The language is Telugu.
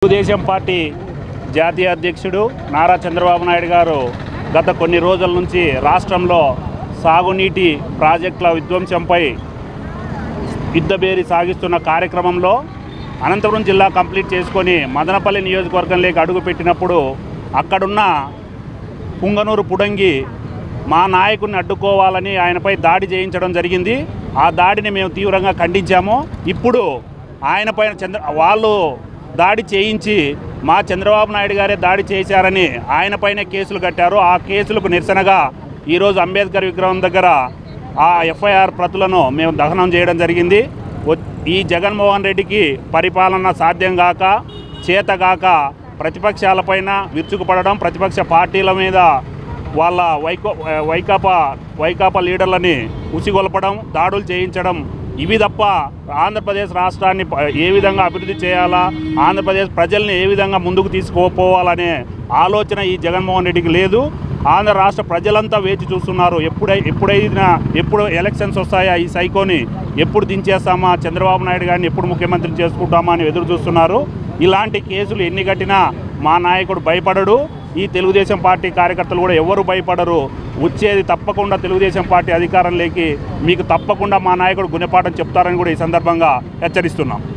తెలుగుదేశం పార్టీ జాతీయ అధ్యక్షుడు నారా చంద్రబాబు నాయుడు గారు గత కొన్ని రోజుల నుంచి రాష్ట్రంలో సాగునీటి ప్రాజెక్టుల విధ్వంసంపై యుద్ధబేరి సాగిస్తున్న కార్యక్రమంలో అనంతపురం జిల్లా కంప్లీట్ చేసుకొని మదనపల్లి నియోజకవర్గంలోకి అడుగుపెట్టినప్పుడు అక్కడున్న పుంగనూరు పుడంగి మా నాయకుడిని అడ్డుకోవాలని ఆయనపై దాడి చేయించడం జరిగింది ఆ దాడిని మేము తీవ్రంగా ఖండించాము ఇప్పుడు ఆయన పైన చంద్ర వాళ్ళు దాడి చేయించి మా చంద్రబాబు నాయుడు గారే దాడి చేశారని ఆయన పైన కేసులు కట్టారు ఆ కేసులకు నిరసనగా ఈరోజు అంబేద్కర్ విగ్రహం దగ్గర ఆ ఎఫ్ఐఆర్ ప్రతులను మేము దహనం చేయడం జరిగింది వ- ఈ జగన్మోహన్ రెడ్డికి పరిపాలన సాధ్యం కాక చేతగాక ప్రతిపక్షాలపైన విరుచుకుపడడం ప్రతిపక్ష పార్టీల మీద వాళ్ళ వైకో వైకాపా వైకాపా లీడర్లని ఉసిగొల్పడం దాడులు చేయించడం ఇవి తప్ప ఆంధ్రప్రదేశ్ రాష్ట్రాన్ని ప- ఏ విధంగా అభివృద్ధి చేయాలా ఆంధ్రప్రదేశ్ ప్రజల్ని ఏ విధంగా ముందుకు తీసుకుపోవాలనే ఆలోచన ఈ జగన్మోహన్ రెడ్డికి లేదు ఆంధ్ర రాష్ట్ర ప్రజలంతా వేచి చూస్తున్నారు ఎప్పుడై ఎప్పుడైనా ఎప్పుడు ఎలక్షన్స్ వస్తాయా ఈ సైకోని ఎప్పుడు దించేస్తామా చంద్రబాబు నాయుడు గారిని ఎప్పుడు ముఖ్యమంత్రి చేసుకుంటామా అని ఎదురు చూస్తున్నారు ఇలాంటి కేసులు ఎన్ని కట్టినా మా నాయకుడు భయపడడు ఈ తెలుగుదేశం పార్టీ కార్యకర్తలు కూడా ఎవరు భయపడరు వచ్చేది తప్పకుండా తెలుగుదేశం పార్టీ అధికారంలోకి మీకు తప్పకుండా మా నాయకుడు గుణపాఠం చెప్తారని కూడా ఈ సందర్భంగా హెచ్చరిస్తున్నాం